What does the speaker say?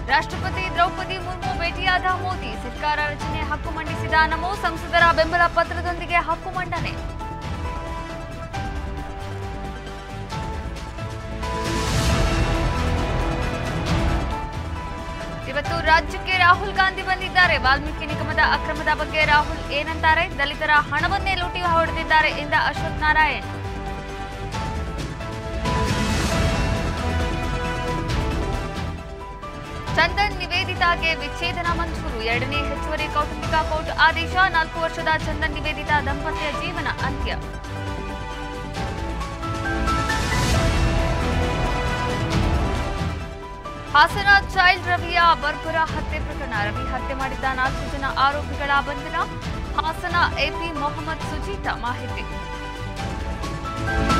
ರಾಷ್ಟ್ರಪತಿ ದ್ರೌಪದಿ ಮುರ್ಮು ಭೇಟಿಯಾದ ಮೋದಿ ಸರ್ಕಾರ ರಚನೆ ಹಕ್ಕು ಮಂಡಿಸಿದ ನಮೋ ಸಂಸದರ ಬೆಂಬಲ ಪತ್ರದೊಂದಿಗೆ ಹಕ್ಕು ಮಂಡನೆ ಇವತ್ತು ರಾಜ್ಯಕ್ಕೆ ರಾಹುಲ್ ಗಾಂಧಿ ಬಂದಿದ್ದಾರೆ ವಾಲ್ಮೀಕಿ ನಿಗಮದ ಅಕ್ರಮದ ಬಗ್ಗೆ ರಾಹುಲ್ ಏನಂತಾರೆ ದಲಿತರ ಹಣವನ್ನೇ ಲೂಟಿ ಹೊಡೆದಿದ್ದಾರೆ ಎಂದ ಅಶ್ವಥ್ ನಾರಾಯಣ್ ಚಂದನ್ ನಿವೇದಿತಾಗೆ ವಿಚ್ಛೇದನ ಮಂಜೂರು ಎರಡನೇ ಹೆಚ್ಚುವರಿ ಕೌಟುಂಬಿಕ ಕೋರ್ಟ್ ಆದೇಶ ನಾಲ್ಕು ವರ್ಷದ ಚಂದನ್ ನಿವೇದಿತಾ ದಂಪತಿಯ ಜೀವನ ಅಂತ್ಯ ಹಾಸನ ಚೈಲ್ಡ್ ರವಿಯ ಬರ್ಬರ ಹತ್ಯೆ ಪ್ರಕರಣ ರವಿ ಹತ್ಯೆ ಮಾಡಿದ್ದ ನಾಲ್ಕು ಜನ ಆರೋಪಿಗಳ ಬಂಧನ ಹಾಸನ ಎಪಿ ಮೊಹಮ್ಮದ್ ಸುಜೀತ ಮಾಹಿತಿ